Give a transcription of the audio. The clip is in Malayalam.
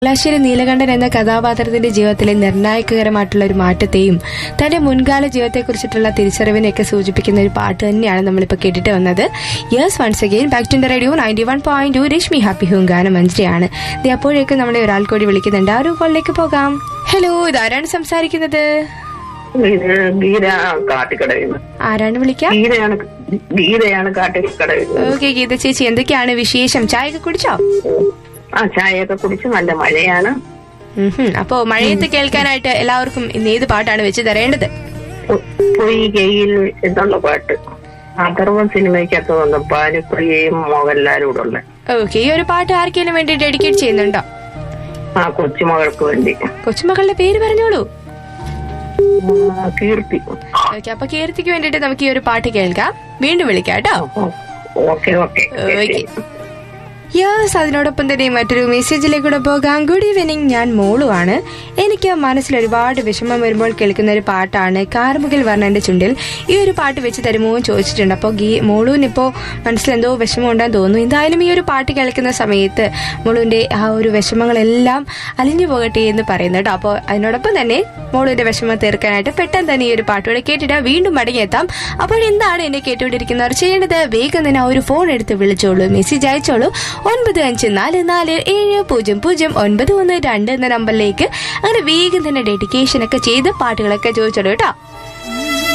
ലാശ്ശേരി നീലകണ്ഠൻ എന്ന കഥാപാത്രത്തിന്റെ ജീവിതത്തിലെ നിർണായകകരമായിട്ടുള്ള ഒരു മാറ്റത്തെയും തന്റെ മുൻകാല ജീവിതത്തെക്കുറിച്ചിട്ടുള്ള തിരിച്ചറിവിനെയൊക്കെ സൂചിപ്പിക്കുന്ന ഒരു പാട്ട് തന്നെയാണ് നമ്മളിപ്പോൾ കേട്ടിട്ട് വന്നത് yes once again back to radio ninety one point two Rashmi happy home ഗാനം മഞ്ജരിയാണ് ഇത് അപ്പോഴേക്കും നമ്മളെ ഒരാൾ കൂടി വിളിക്കുന്നുണ്ട് ആ ഒരു കോളിലേക്ക് പോകാം ഹലോ ഇതാരാണ് സംസാരിക്കുന്നത് ഇത് ഗീര കാട്ടിക്കടയിൽ നിന്ന്. ആരാണ് വിളിക്കാം ഗീരയാണ് ഗീരയാണ് കാട്ടിക്കടയിൽ നിന്ന്. ഓക്കെ ഗീത ചേച്ചി എന്തൊക്കെയാണ് വിശേഷം ചായയൊക്കെ കുടിച്ചോ ആ ചായയൊക്കെ കുടിച്ച് നല്ല മഴയാണ് ഉം അപ്പോ മഴയത്ത് കേൾക്കാനായിട്ട് എല്ലാവർക്കും ഇന്ന് ഏത് പാട്ടാണ് വെച്ച് തരേണ്ടത് പൊ- പൊയ്കയിൽ എന്നുള്ള പാട്ട് അഥർവം സിനിമയ്ക്കകത്ത് വന്ന പാനിപ്രിയയും മോഹൻലാലും കൂടെ ഉള്ള ഓക്കെ ഈ ഒരു പാട്ട് ആർക്കെങ്കിലും വേണ്ടി ഡെഡിക്കേറ്റ് ചെയ്യുന്നുണ്ടോ ആ കൊച്ചുമകൾക്ക് വേണ്ടി കൊച്ചുമകളുടെ പേര് പറഞ്ഞോളൂ ആ, കീർത്തി ഓക്കെ അപ്പൊ കീർത്തിക്ക് വേണ്ടിട്ട് നമുക്ക് ഈ ഒരു പാട്ട് കേൾക്കാം വീണ്ടും വിളിക്കാം കേട്ടോ ഓക്കെ ഓക്കെ ഓക്കെ യെസ് അതിനോടൊപ്പം തന്നെ മറ്റൊരു മെസ്സേജിലേക്കൂടെ പോകാം ഗുഡ് ഈവനിങ് ഞാൻ മോളുവാണ് എനിക്ക് മനസ്സിൽ ഒരുപാട് വിഷമം വരുമ്പോൾ കേൾക്കുന്ന ഒരു പാട്ടാണ് കാർമുകിൽ വർണ്ണന്റെ ചുണ്ടിൽ ഈ ഒരു പാട്ട് വെച്ച് തരുമോ എന്ന് ചോദിച്ചിട്ടുണ്ട് അപ്പോൾ ഗീ മോളുവിനിപ്പോ മനസ്സിൽ എന്തോ വിഷമം ഉണ്ടെന്ന് തോന്നുന്നു എന്തായാലും ഈ ഒരു പാട്ട് കേൾക്കുന്ന സമയത്ത് മോളുവിന്റെ ആ ഒരു വിഷമങ്ങളെല്ലാം അലിഞ്ഞു പോകട്ടെ എന്ന് പറയുന്നു കേട്ടോ അപ്പോൾ അതിനോടൊപ്പം തന്നെ മോളുവിന്റെ വിഷമം തീർക്കാനായിട്ട് പെട്ടെന്ന് തന്നെ ഈ ഒരു പാട്ടോടെ കേട്ടിട്ട് വീണ്ടും മടങ്ങിയെത്താം അപ്പോൾ എന്താണ് എന്നെ കേട്ടുകൊണ്ടിരിക്കുന്നവർ ചെയ്യേണ്ടത് വേഗം തന്നെ ആ ഒരു ഫോൺ എടുത്ത് വിളിച്ചോളൂ മെസ്സേജ് അയച്ചോളൂ ഒൻപത് അഞ്ച് നാല് നാല് ഏഴ് പൂജ്യം പൂജ്യം ഒൻപത് ഒന്ന് രണ്ട് എന്ന നമ്പറിലേക്ക് അങ്ങനെ വേഗം തന്നെ ഡെഡിക്കേഷൻ ഒക്കെ ചെയ്ത് പാട്ടുകളൊക്കെ ചോദിച്ചോളൂ കേട്ടോ